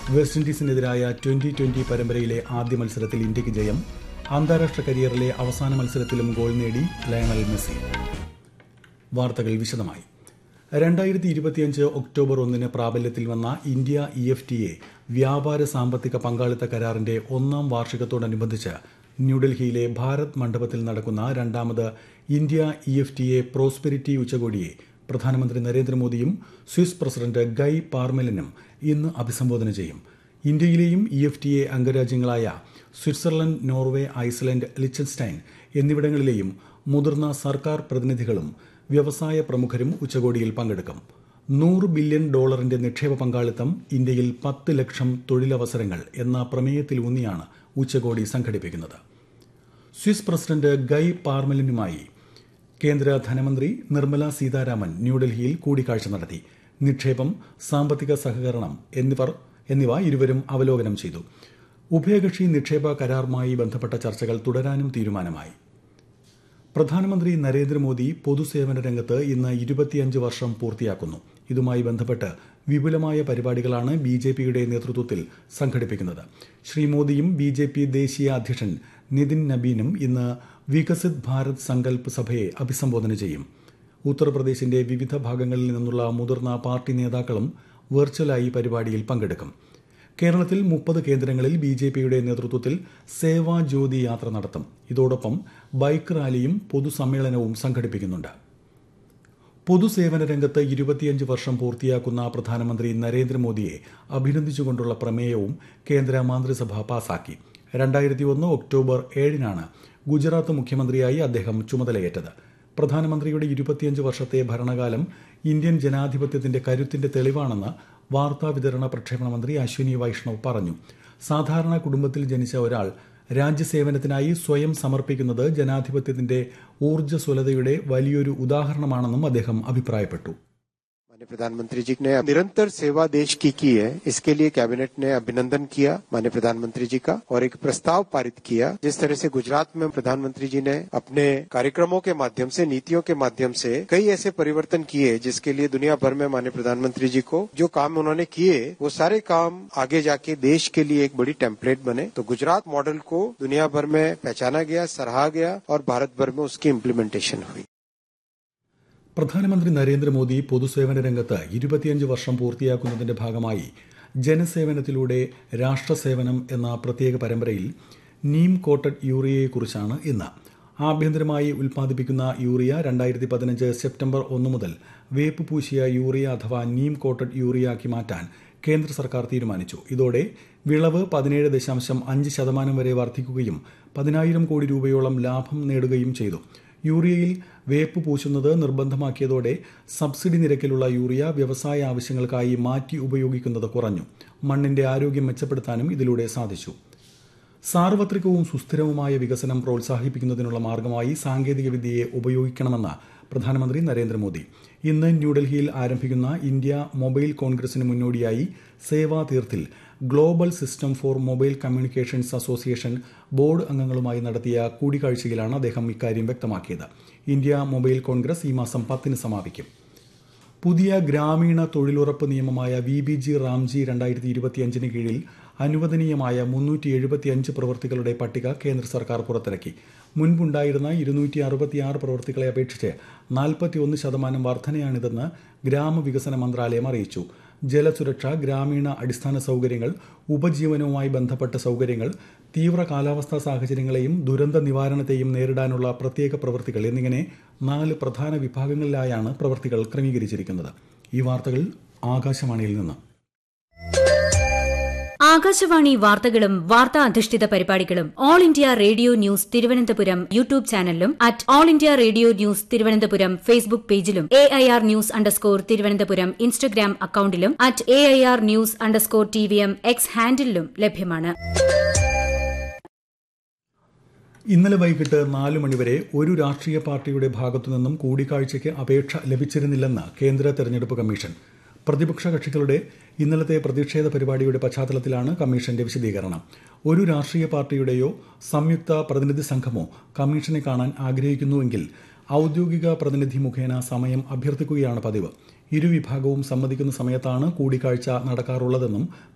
west ഇൻഡീസിനെതിരായ twenty twenty പരമ്പരയിലെ ആദ്യ മത്സരത്തിൽ ഇന്ത്യക്ക് ജയം അന്താരാഷ്ട്ര കരിയറിലെ അവസാന മത്സരത്തിലും ഗോൾ നേടി ലയണൽ മെസ്സി വാർത്തകൾ വിശദമായി രണ്ടായിരത്തി ഇരുപത്തിയഞ്ച് ഒക്ടോബർ ഒന്നിന് പ്രാബല്യത്തിൽ വന്ന India E F T A വ്യാപാര സാമ്പത്തിക പങ്കാളിത്ത കരാറിന്റെ ഒന്നാം വാർഷികത്തോടനുബന്ധിച്ച് ന്യൂഡൽഹിയിലെ ഭാരത് മണ്ഡപത്തിൽ നടക്കുന്ന രണ്ടാമത് India E F T A prosperity ഉച്ചകോടിയെ പ്രധാനമന്ത്രി നരേന്ദ്രമോദിയും സ്വിസ് പ്രസിഡന്റ് ഗൈ പാർമെലിനും ഇന്ന് അഭിസംബോധന ചെയ്യും ഇന്ത്യയിലെയും ഇ എഫ് ടി എ അംഗരാജ്യങ്ങളായ സ്വിറ്റ്സർലൻഡ് നോർവേ ഐസ്ലൻഡ് ലിച്ചൻസ്റ്റൈൻ എന്നിവിടങ്ങളിലെയും മുതിർന്ന സർക്കാർ പ്രതിനിധികളും വ്യവസായ പ്രമുഖരും ഉച്ചകോടിയിൽ പങ്കെടുക്കും നൂറ് ബില്യൺ ഡോളറിന്റെ നിക്ഷേപ പങ്കാളിത്തം ഇന്ത്യയിൽ പത്ത് ലക്ഷം തൊഴിലവസരങ്ങൾ എന്ന പ്രമേയത്തിലൂന്നിയാണ് ഉച്ചകോടി സംഘടിപ്പിക്കുന്നത് സ്വിസ് പ്രസിഡന്റ് ഗൈ പാർമലിനുമായി കേന്ദ്ര ധനമന്ത്രി നിർമ്മല സീതാരാമൻ ന്യൂഡൽഹിയിൽ കൂടിക്കാഴ്ച നടത്തി നിക്ഷേപം സാമ്പത്തിക സഹകരണം എന്നിവർ എന്നിവ ഇരുവരും അവലോകനം ചെയ്തു ഉഭയകക്ഷി നിക്ഷേപ കരാറുമായി ബന്ധപ്പെട്ട ചർച്ചകൾ തുടരാനും തീരുമാനമായി പ്രധാനമന്ത്രി നരേന്ദ്രമോദി പൊതുസേവന രംഗത്ത് ഇന്ന് ഇരുപത്തിയഞ്ച് വർഷം പൂർത്തിയാക്കുന്നു ഇതുമായി ബന്ധപ്പെട്ട് വിപുലമായ പരിപാടികളാണ് ബി ജെ പിയുടെ നേതൃത്വത്തിൽ സംഘടിപ്പിക്കുന്നത് ശ്രീ മോദിയും ബി ജെ പി ദേശീയ അധ്യക്ഷൻ നിതിൻ നബീനും ഇന്ന് വികസിത് ഭാരത് സങ്കല്പ് സഭയെ അഭിസംബോധന ചെയ്യും ഉത്തർപ്രദേശിന്റെ വിവിധ ഭാഗങ്ങളിൽ നിന്നുള്ള മുതിർന്ന പാർട്ടി നേതാക്കളും വെർച്വലായി പരിപാടിയിൽ പങ്കെടുക്കും കേരളത്തിൽ മുപ്പത് കേന്ദ്രങ്ങളിൽ ബി ജെ പിയുടെ നേതൃത്വത്തിൽ സേവാ ജ്യോതി യാത്ര നടത്തും ഇതോടൊപ്പം ബൈക്ക് റാലിയും പൊതുസമ്മേളനവും സംഘടിപ്പിക്കുന്നുണ്ട് പൊതുസേവന രംഗത്ത് ഇരുപത്തിയഞ്ച് വർഷം പൂർത്തിയാക്കുന്ന പ്രധാനമന്ത്രി നരേന്ദ്രമോദിയെ അഭിനന്ദിച്ചുകൊണ്ടുള്ള പ്രമേയവും കേന്ദ്ര മന്ത്രിസഭ പാസാക്കി രണ്ടായിരത്തി ഒന്ന് ഒക്ടോബർ ഏഴിനാണ് ഗുജറാത്ത് മുഖ്യമന്ത്രിയായി അദ്ദേഹം ചുമതലയേറ്റത് പ്രധാനമന്ത്രിയുടെ ഇരുപത്തിയഞ്ച് വർഷത്തെ ഭരണകാലം ഇന്ത്യൻ ജനാധിപത്യത്തിന്റെ കരുത്തിന്റെ തെളിവാണെന്ന് വാർത്താവിതരണ പ്രക്ഷേപണ മന്ത്രി അശ്വിനി വൈഷ്ണവ് പറഞ്ഞു സാധാരണ കുടുംബത്തിൽ ജനിച്ച ഒരാൾ രാജ്യസേവനത്തിനായി സ്വയം സമർപ്പിക്കുന്നത് ജനാധിപത്യത്തിന്റെ ഊർജ്ജസ്വലതയുടെ വലിയൊരു ഉദാഹരണമാണെന്നും അദ്ദേഹം അഭിപ്രായപ്പെട്ടു माननीय प्रधानमंत्री जी ने निरंतर सेवा देश की की है इसके लिए कैबिनेट ने अभिनंदन किया माननीय प्रधानमंत्री जी का और एक प्रस्ताव पारित किया जिस तरह से गुजरात में प्रधानमंत्री जी ने अपने कार्यक्रमों के माध्यम से नीतियों के माध्यम से कई ऐसे परिवर्तन किए जिसके लिए दुनिया भर में माननीय प्रधानमंत्री जी को जो काम उन्होंने किए वो सारे काम आगे जाके देश के लिए एक बड़ी टेम्पलेट बने तो गुजरात मॉडल को दुनिया भर में पहचाना गया सराहा गया और भारत भर में उसकी इम्प्लीमेंटेशन हुई പ്രധാനമന്ത്രി നരേന്ദ്രമോദി പൊതുസേവന രംഗത്ത് ഇരുപത്തിയഞ്ച് വർഷം പൂർത്തിയാക്കുന്നതിന്റെ ഭാഗമായി ജനസേവനത്തിലൂടെ രാഷ്ട്രസേവനം എന്ന പ്രത്യേക പരമ്പരയിൽ നീം കോട്ടഡ് യൂറിയയെക്കുറിച്ചാണ് ഇന്ന് ആഭ്യന്തരമായി ഉൽപ്പാദിപ്പിക്കുന്ന യൂറിയ രണ്ടായിരത്തി പതിനഞ്ച് സെപ്റ്റംബർ ഒന്ന് മുതൽ വേപ്പ് പൂശിയ യൂറിയ അഥവാ നീം കോട്ടഡ് യൂറിയാക്കി മാറ്റാൻ കേന്ദ്ര സർക്കാർ തീരുമാനിച്ചു ഇതോടെ വിളവ് പതിനേഴ് ദശാംശം അഞ്ച് ശതമാനം വരെ വർദ്ധിക്കുകയും പതിനായിരം കോടി രൂപയോളം ലാഭം നേടുകയും ചെയ്തു യൂറിയയിൽ വേപ്പ് പൂശുന്നത് നിർബന്ധമാക്കിയതോടെ സബ്സിഡി നിരക്കിലുള്ള യൂറിയ വ്യവസായ ആവശ്യങ്ങൾക്കായി മാറ്റി ഉപയോഗിക്കുന്നത് കുറഞ്ഞു മണ്ണിന്റെ ആരോഗ്യം മെച്ചപ്പെടുത്താനും ഇതിലൂടെ സാധിച്ചു സാർവത്രികവും സുസ്ഥിരവുമായ വികസനം പ്രോത്സാഹിപ്പിക്കുന്നതിനുള്ള മാർഗമായി സാങ്കേതികവിദ്യയെ ഉപയോഗിക്കണമെന്ന് പ്രധാനമന്ത്രി നരേന്ദ്രമോദി ഇന്ന് ന്യൂഡൽഹിയിൽ ആരംഭിക്കുന്ന ഇന്ത്യ മൊബൈൽ കോൺഗ്രസിന് മുന്നോടിയായി സേവാ തീർത്തിൽ global system for mobile communications association board അംഗങ്ങളുമായി നടത്തിയ കൂടിക്കാഴ്ചയിലാണ് അദ്ദേഹം ഇക്കാര്യം വ്യക്തമാക്കിയത് ഇന്ത്യ മൊബൈൽ കോൺഗ്രസ് ഈ മാസം പത്തിന് സമാപിക്കും പുതിയ ഗ്രാമീണ തൊഴിലുറപ്പ് നിയമമായ വി ബി ജി റാംജി രണ്ടായിരത്തി ഇരുപത്തിയഞ്ചിന് കീഴിൽ അനുവദനീയമായ മുന്നൂറ്റി എഴുപത്തിയഞ്ച് പ്രവൃത്തികളുടെ പട്ടിക കേന്ദ്ര സർക്കാർ പുറത്തിറക്കി മുൻപുണ്ടായിരുന്ന ഇരുന്നൂറ്റി അറുപത്തിയാറ് പ്രവൃത്തികളെ അപേക്ഷിച്ച് നാൽപ്പത്തിയൊന്ന് ശതമാനം വർധനയാണിതെന്ന് ഗ്രാമവികസന മന്ത്രാലയം അറിയിച്ചു ജലസുരക്ഷ ഗ്രാമീണ അടിസ്ഥാന സൗകര്യങ്ങൾ ഉപജീവനവുമായി ബന്ധപ്പെട്ട സൗകര്യങ്ങൾ തീവ്ര കാലാവസ്ഥാ സാഹചര്യങ്ങളെയും ദുരന്ത നിവാരണത്തെയും നേരിടാനുള്ള പ്രത്യേക പ്രവൃത്തികൾ എന്നിങ്ങനെ നാല് പ്രധാന വിഭാഗങ്ങളിലായാണ് പ്രവൃത്തികൾ ക്രമീകരിച്ചിരിക്കുന്നത് ഈ വാർത്തകൾ ആകാശവാണിയിൽ നിന്ന് ആകാശവാണി വാർത്തകളും വാർത്താ അധിഷ്ഠിത പരിപാടികളും all India radio news Thiruvananthapuram YouTube ചാനലിലും at all India radio news Thiruvananthapuram Facebook പേജിലും A I R news underscore Thiruvananthapuram Instagram അക്കൌണ്ടിലും at A I R news underscore T V M X ഹാൻഡിലും ലഭ്യമാണ് ഇന്നലെ വൈകിട്ട് നാല് മണിവരെ ഒരു രാഷ്ട്രീയ പാർട്ടിയുടെ ഭാഗത്തുനിന്നും കൂടിക്കാഴ്ചയ്ക്ക് അപേക്ഷ ലഭിച്ചിരുന്നില്ലെന്ന് കേന്ദ്ര തെരഞ്ഞെടുപ്പ് കമ്മീഷൻ പ്രതിപക്ഷ കക്ഷികളുടെ ഇന്നലത്തെ പ്രതിഷേധ പരിപാടിയുടെ പശ്ചാത്തലത്തിലാണ് കമ്മീഷന്റെ വിശദീകരണം ഒരു രാഷ്ട്രീയ പാർട്ടിയുടെയോ സംയുക്ത പ്രതിനിധി സംഘമോ കമ്മീഷനെ കാണാൻ ആഗ്രഹിക്കുന്നുവെങ്കിൽ ഔദ്യോഗിക പ്രതിനിധി മുഖേന സമയം അഭ്യർത്ഥിക്കുകയാണ് പതിവ് ഇരുവിഭാഗവും സമ്മതിക്കുന്ന സമയത്താണ് കൂടിക്കാഴ്ച നടക്കാറുള്ളതെന്നും